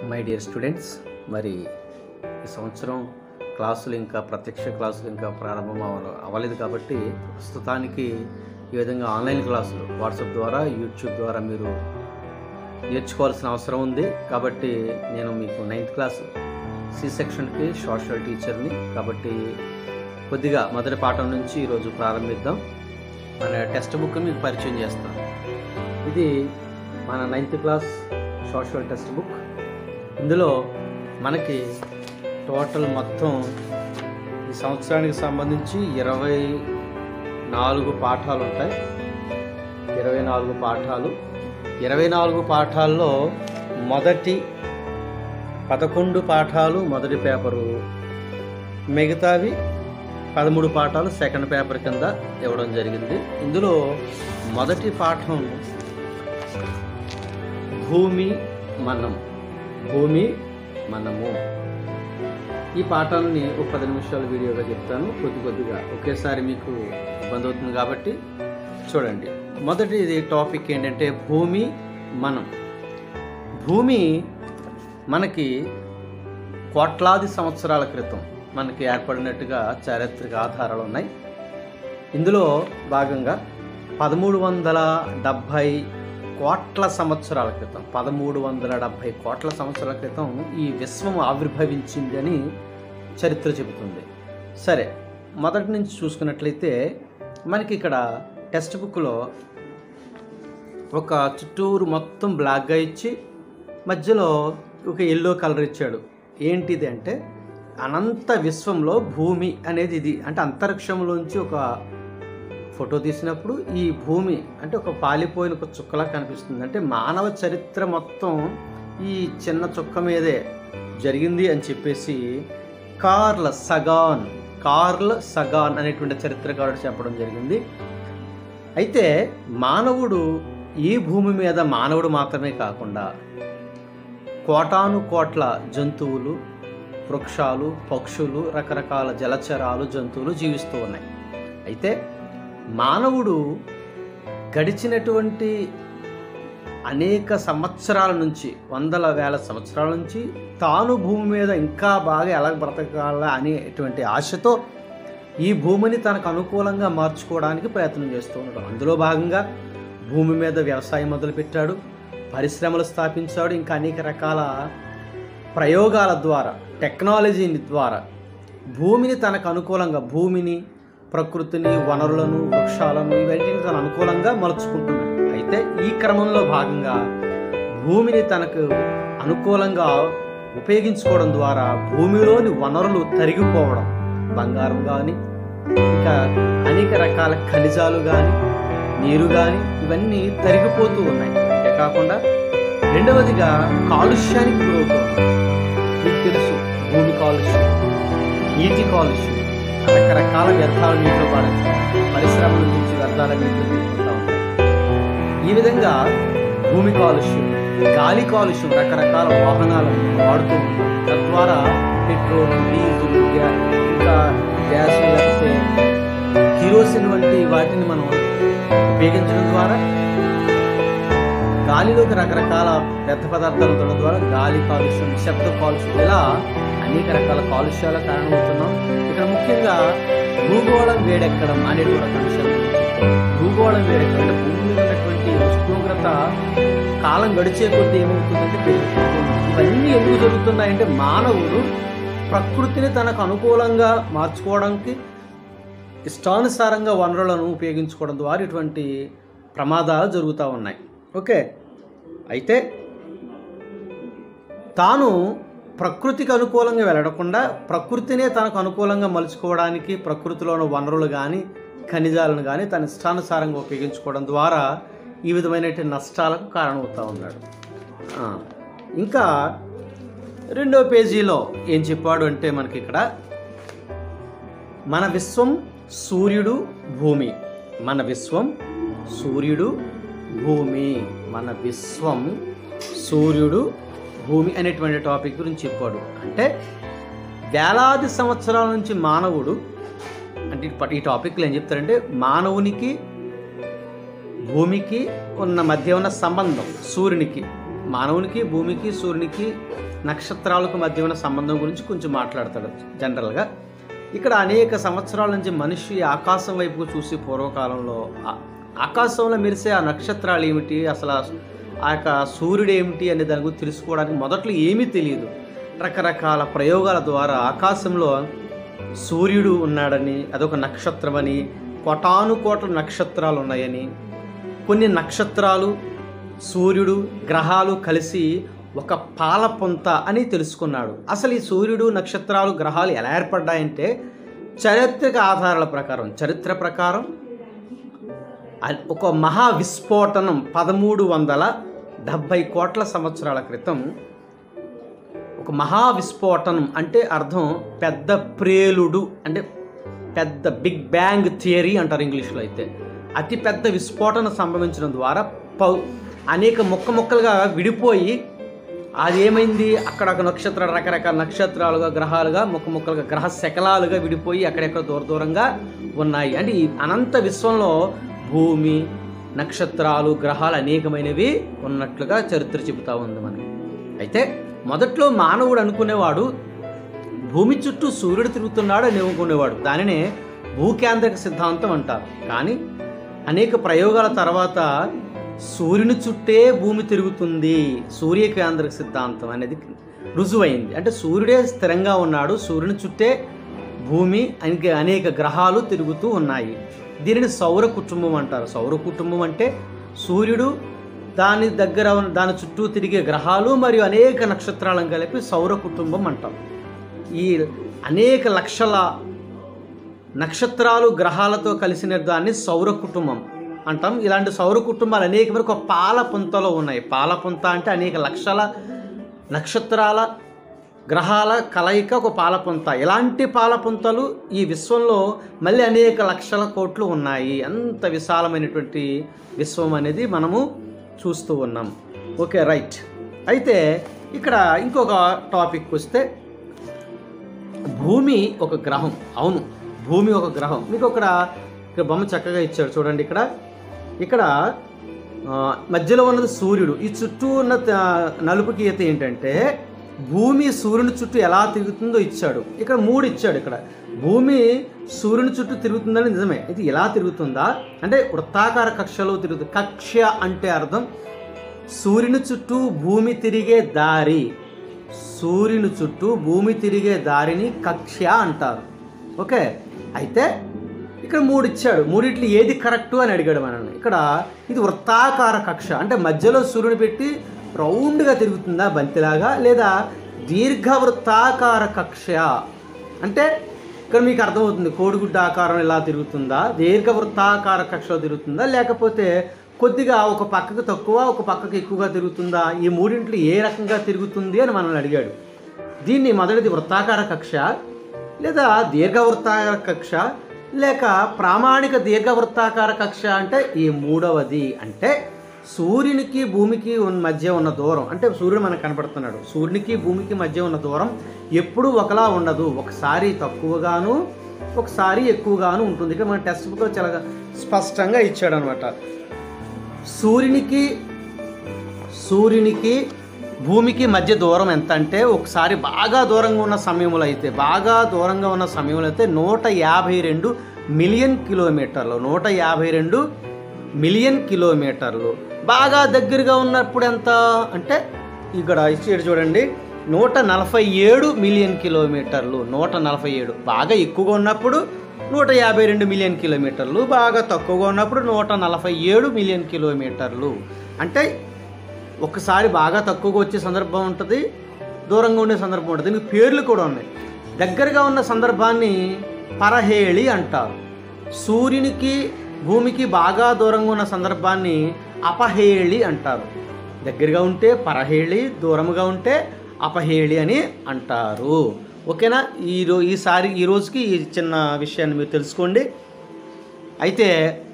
My dear students మరి ఈ సంవత్సరం క్లాసులు ఇంకా ప్రత్యక్ష క్లాసులు ఇంకా ప్రారంభం అవ్వ అవ్వలేదు కాబట్టి ప్రస్తుతానికి ఈ విధంగా ఆన్లైన్ క్లాసులు వాట్సాప్ ద్వారా యూట్యూబ్ ద్వారా మీరు నేర్చుకోవాల్సిన అవసరం ఉంది కాబట్టి నేను మీకు నైన్త్ క్లాస్ సి సెక్షన్కి సోషల్ టీచర్ని కాబట్టి కొద్దిగా మొదటి పాఠం నుంచి ఈరోజు ప్రారంభిద్దాం మన టెక్స్ట్ బుక్ మీకు పరిచయం చేస్తాను ఇది మన ninth class social text book ఇందులో మనకి టోటల్ మొత్తం ఈ సంవత్సరానికి సంబంధించి ఇరవై నాలుగు పాఠాలు ఉంటాయి ఇరవై నాలుగు పాఠాలు ఇరవై నాలుగు పాఠాల్లో మొదటి పదకొండు పాఠాలు మొదటి పేపరు మిగతావి పదమూడు పాఠాలు సెకండ్ పేపర్ కింద ఇవ్వడం జరిగింది ఇందులో మొదటి పాఠం భూమి మనం భూమి మనము ఈ పాఠాలని ఒక పది నిమిషాల వీడియోగా చెప్తాను కొద్ది కొద్దిగా ఒకేసారి మీకు ఇబ్బంది అవుతుంది కాబట్టి చూడండి మొదటిది టాపిక్ ఏంటంటే భూమి మనం భూమి మనకి కోట్లాది సంవత్సరాల క్రితం మనకి ఏర్పడినట్టుగా చారిత్రక ఆధారాలు ఉన్నాయి ఇందులో భాగంగా పదమూడు వందల డెబ్భై కోట్ల సంవత్సరాల క్రితం పదమూడు వందల డెబ్భై కోట్ల సంవత్సరాల క్రితం ఈ విశ్వం ఆవిర్భవించిందని చరిత్ర చెబుతుంది సరే మొదటి నుంచి చూసుకున్నట్లయితే మనకి ఇక్కడ టెక్స్ట్ బుక్లో ఒక చుట్టూరు మొత్తం బ్లాక్గా ఇచ్చి మధ్యలో ఒక ఎల్లో కలర్ ఇచ్చాడు ఏంటిది అంటే అనంత విశ్వంలో భూమి అనేది ఇది అంటే అంతరిక్షంలోంచి ఒక ఫోటో తీసినప్పుడు ఈ భూమి అంటే ఒక పాలిపోయిన ఒక చుక్కలా కనిపిస్తుంది అంటే మానవ చరిత్ర మొత్తం ఈ చిన్న చుక్క మీదే జరిగింది అని చెప్పేసి కార్ల్ సగాన్ కార్ల్ సగాన్ అనేటువంటి చరిత్రకారుడు చెప్పడం జరిగింది అయితే మానవుడు ఈ భూమి మీద మానవుడు మాత్రమే కాకుండా కోటాను కోట్ల జంతువులు వృక్షాలు పక్షులు రకరకాల జలచరాలు జంతువులు జీవిస్తూ ఉన్నాయి అయితే మానవుడు గడిచినటువంటి అనేక సంవత్సరాల నుంచి వందల వేల సంవత్సరాల నుంచి తాను భూమి మీద ఇంకా బాగా ఎలా బ్రతకాలా అనేటువంటి ఆశతో ఈ భూమిని తనకు అనుకూలంగా మార్చుకోవడానికి ప్రయత్నం చేస్తూ ఉండడం అందులో భాగంగా భూమి మీద వ్యవసాయం మొదలుపెట్టాడు పరిశ్రమలు స్థాపించాడు ఇంకా అనేక రకాల ప్రయోగాల ద్వారా టెక్నాలజీ ద్వారా భూమిని తనకు అనుకూలంగా భూమిని ప్రకృతిని వనరులను వృక్షాలను ఇవన్నిటిని తన అనుకూలంగా మలుచుకుంటున్నాడు అయితే ఈ క్రమంలో భాగంగా భూమిని తనకు అనుకూలంగా ఉపయోగించుకోవడం ద్వారా భూమిలోని వనరులు తరిగిపోవడం బంగారం కానీ ఇంకా అనేక రకాల ఖనిజాలు కానీ నీరు కానీ ఇవన్నీ తరిగిపోతూ ఉన్నాయి అంతేకాకుండా రెండవదిగా కాలుష్యానికి గురవుతుంది మీకు తెలుసు భూమి కాలుష్యం నీటి కాలుష్యం రకరకాల వ్యర్థాలు నీటిలో పడతాయి పరిశ్రమల నుంచి వ్యర్థాల నీటిలో తీసుకుంటా ఉంటాయి ఈ విధంగా భూమి కాలుష్యం గాలి కాలుష్యం రకరకాల వాహనాలను వాడుతూ ఉంటాం తద్వారా పెట్రోల్ డీజిల్ గ్యా- ఇంకా గ్యాస్ లేకపోతే కిరోసిన్ వంటి వాటిని మనం ఉపయోగించడం ద్వారా గాలిలోకి రకరకాల వ్యర్థ పదార్థాలు ఉండడం ద్వారా గాలి కాలుష్యం శబ్ద కాలుష్యం ఇలా అనేక రకాల కాలుష్యాల కారణమవుతున్నాం ఇక్కడ ముఖ్యంగా భూగోళం వేడెక్కడం అనేటువంటి ఒక అంశం గురించి చెప్తాను. భూగోళం వేడెక్కడం అంటే భూమి మీద ఉన్నటువంటి ఉష్ణోగ్రత కాలం గడిచే కొద్దీ ఏమవుతుందంటే పెరిగిపోతుంది ఇవన్నీ ఎందుకు జరుగుతున్నాయంటే మానవుడు ప్రకృతిని తనకు అనుకూలంగా మార్చుకోవడానికి ఇష్టానుసారంగా వనరులను ఉపయోగించుకోవడం ద్వారా ఇటువంటి ప్రమాదాలు జరుగుతూ ఉన్నాయి ఓకే అయితే తాను ప్రకృతికి అనుకూలంగా వెళ్ళకుండా ప్రకృతినే తనకు అనుకూలంగా మలుచుకోవడానికి ప్రకృతిలోని వనరులు కానీ ఖనిజాలను కానీ తన ఇష్టానుసారంగా ఉపయోగించుకోవడం ద్వారా ఈ విధమైనటువంటి నష్టాలకు కారణమవుతూ ఉన్నాడు ఆ, ఇంకా రెండో పేజీలో ఏం చెప్పాడు అంటే మనకి ఇక్కడ మన విశ్వం సూర్యుడు భూమి మన విశ్వం సూర్యుడు భూమి మన విశ్వం సూర్యుడు భూమి అనేటువంటి టాపిక్ గురించి చెప్పాడు అంటే వేలాది సంవత్సరాల నుంచి మానవుడు అంటే ఈ ప- ఈ టాపిక్లో ఏం చెప్తారంటే మానవునికి భూమికి ఉన్న మధ్య ఉన్న సంబంధం సూర్యునికి మానవునికి భూమికి సూర్యునికి నక్షత్రాలకు మధ్య ఉన్న సంబంధం గురించి కొంచెం మాట్లాడతాడు జనరల్గా ఇక్కడ అనేక సంవత్సరాల నుంచి మనిషి ఆకాశం వైపుకు చూసి పూర్వకాలంలో ఆ- ఆకాశంలో మెరిసే ఆ నక్షత్రాలు ఏమిటి అసలు ఆ- ఆ యొక్క సూర్యుడు ఏమిటి అనే దాని గురించి తెలుసుకోవడానికి మొదట్లో ఏమీ తెలియదు రకరకాల ప్రయోగాల ద్వారా ఆకాశంలో సూర్యుడు ఉన్నాడని అదొక నక్షత్రం అని కోటాను కోట్ల నక్షత్రాలు ఉన్నాయని కొన్ని నక్షత్రాలు సూర్యుడు గ్రహాలు కలిసి ఒక పాలపొంత అని తెలుసుకున్నాడు అసలు ఈ సూర్యుడు నక్షత్రాలు గ్రహాలు ఎలా ఏర్పడ్డాయంటే చారిత్రక ఆధారాల ప్రకారం చరిత్ర ప్రకారం అ- ఒక మహా విస్ఫోటనం పదమూడు వందల డెబ్భై కోట్ల సంవత్సరాల క్రితం ఒక మహా విస్ఫోటనం అంటే అర్థం పెద్ద ప్రేలుడు అంటే పెద్ద బిగ్ బ్యాంగ్ థియరీ అంటారు ఇంగ్లీష్లో అయితే అతి పెద్ద విస్ఫోటనం సంభవించడం ద్వారా పౌ అనేక ముక్క ముక్కలుగా విడిపోయి అది ఏమైంది అక్కడ ఒక నక్షత్రాలు రకరకాల నక్షత్రాలుగా గ్రహాలుగా ముక్క ముక్కలుగా గ్రహ శకలాలుగా విడిపోయి అక్కడెక్కడ దూర దూరంగా ఉన్నాయి అంటే ఈ అనంత విశ్వంలో భూమి నక్షత్రాలు గ్రహాలు అనేకమైనవి ఉన్నట్లుగా చరిత్ర చెబుతా ఉంది మనకి అయితే మొదట్లో మానవుడు అనుకునేవాడు భూమి చుట్టూ సూర్యుడు తిరుగుతున్నాడు అని అనుకునేవాడు దానినే భూకేంద్రక సిద్ధాంతం అంటారు కానీ అనేక ప్రయోగాల తర్వాత సూర్యుని చుట్టే భూమి తిరుగుతుంది సూర్య కేంద్రక సిద్ధాంతం అనేది రుజువైంది అంటే సూర్యుడే స్థిరంగా ఉన్నాడు సూర్యుని చుట్టే భూమి అనేక అనేక గ్రహాలు తిరుగుతూ ఉన్నాయి దీనిని సౌర కుటుంబం అంటారు సౌర కుటుంబం అంటే సూర్యుడు దాని దగ్గర ఉన్న దాని చుట్టూ తిరిగే గ్రహాలు మరియు అనేక నక్షత్రాలను కలిపి సౌర కుటుంబం అంటాం ఈ అనేక లక్షల నక్షత్రాలు గ్రహాలతో కలిసిన దాన్ని సౌర కుటుంబం అంటాం ఇలాంటి సౌర కుటుంబాలు అనేక వరకు ఒక పాల పుంతలో ఉన్నాయి పాల పుంత అంటే అనేక లక్షల నక్షత్రాల గ్రహాల కలయిక ఒక పాలపుంత ఇలాంటి పాలపుంతలు ఈ విశ్వంలో మళ్ళీ అనేక లక్షల కోట్లు ఉన్నాయి అంత విశాలమైనటువంటి విశ్వం అనేది మనము చూస్తూ ఉన్నాం ఓకే రైట్ అయితే ఇక్కడ ఇంకొక టాపిక్ వస్తే భూమి ఒక గ్రహం అవును భూమి ఒక గ్రహం మీకు ఇక్కడ ఇక్కడ బొమ్మ చక్కగా ఇచ్చాడు చూడండి ఇక్కడ ఇక్కడ ఆ, మధ్యలో ఉన్నది సూర్యుడు ఈ చుట్టూ ఉన్న ఆ, నలుపు గీత ఏంటంటే భూమి సూర్యుని చుట్టూ ఎలా తిరుగుతుందో ఇచ్చాడు ఇక్కడ మూడు ఇచ్చాడు ఇక్కడ భూమి సూర్యుని చుట్టూ తిరుగుతుందని నిజమే ఇది ఎలా తిరుగుతుందా అంటే వృత్తాకార కక్షలో తిరుగుతుంది కక్ష అంటే అర్థం సూర్యుని చుట్టూ భూమి తిరిగే దారి సూర్యుని చుట్టూ భూమి తిరిగే దారిని కక్ష అంటారు ఓకే అయితే ఇక్కడ మూడు ఇచ్చాడు మూడిట్లు ఏది కరెక్టు అని అడిగాడు మనల్ని ఇక్కడ ఇది వృత్తాకార కక్ష అంటే మధ్యలో సూర్యుని పెట్టి రౌండ్గా తిరుగుతుందా బంతిలాగా లేదా దీర్ఘవృత్తాకార కక్ష అంటే ఇక్కడ మీకు అర్థమవుతుంది కోడిగుడ్డ ఆకారం ఇలా తిరుగుతుందా దీర్ఘవృత్తాకార కక్షలో తిరుగుతుందా లేకపోతే కొద్దిగా ఒక పక్కకు తక్కువ ఒక పక్కకు ఎక్కువగా తిరుగుతుందా ఈ మూడింట్లో ఏ రకంగా తిరుగుతుంది అని మనల్ని అడిగాడు దీన్ని మొదటిది వృత్తాకార కక్ష లేదా దీర్ఘవృత్తాకార కక్ష లేక ప్రామాణిక దీర్ఘవృత్తాకార కక్ష అంటే ఈ మూడవది అంటే సూర్యునికి భూమికి ఉన్న మధ్య ఉన్న దూరం అంటే సూర్యుడు మనకు కనపడుతున్నాడు సూర్యునికి భూమికి మధ్య ఉన్న దూరం ఎప్పుడూ ఒకలా ఉండదు ఒకసారి తక్కువగాను ఒకసారి ఎక్కువగాను ఉంటుంది ఇక్కడ మన టెక్స్ట్ బుక్లో చాలా స్పష్టంగా ఇచ్చాడు అనమాట సూర్యునికి సూర్యునికి భూమికి మధ్య దూరం ఎంత అంటే ఒకసారి బాగా దూరంగా ఉన్న సమయంలో అయితే బాగా దూరంగా ఉన్న సమయంలో అయితే నూట యాభై రెండు మిలియన్ కిలోమీటర్లు నూట యాభై రెండు మిలియన్ కిలోమీటర్లు బాగా దగ్గరగా ఉన్నప్పుడు ఎంత అంటే ఇక్కడ ఇచ్చేది చూడండి నూట నలభై ఏడు మిలియన్ కిలోమీటర్లు నూట నలభై ఏడు బాగా ఎక్కువగా ఉన్నప్పుడు నూట యాభై రెండు మిలియన్ కిలోమీటర్లు బాగా తక్కువగా ఉన్నప్పుడు నూట నలభై ఏడు మిలియన్ కిలోమీటర్లు అంటే ఒకసారి బాగా తక్కువగా వచ్చే సందర్భం ఉంటుంది దూరంగా ఉండే సందర్భం ఉంటుంది దీనికి పేర్లు కూడా ఉన్నాయి దగ్గరగా ఉన్న సందర్భాన్ని పరహేళి అంటారు సూర్యునికి భూమికి బాగా దూరంగా ఉన్న సందర్భాన్ని అపహేళి అంటారు దగ్గరగా ఉంటే పరహేళి దూరంగా ఉంటే అపహేళి అని అంటారు ఓకేనా ఈ రో ఈసారి ఈ రోజుకి ఈ చిన్న విషయాన్ని మీరు తెలుసుకోండి అయితే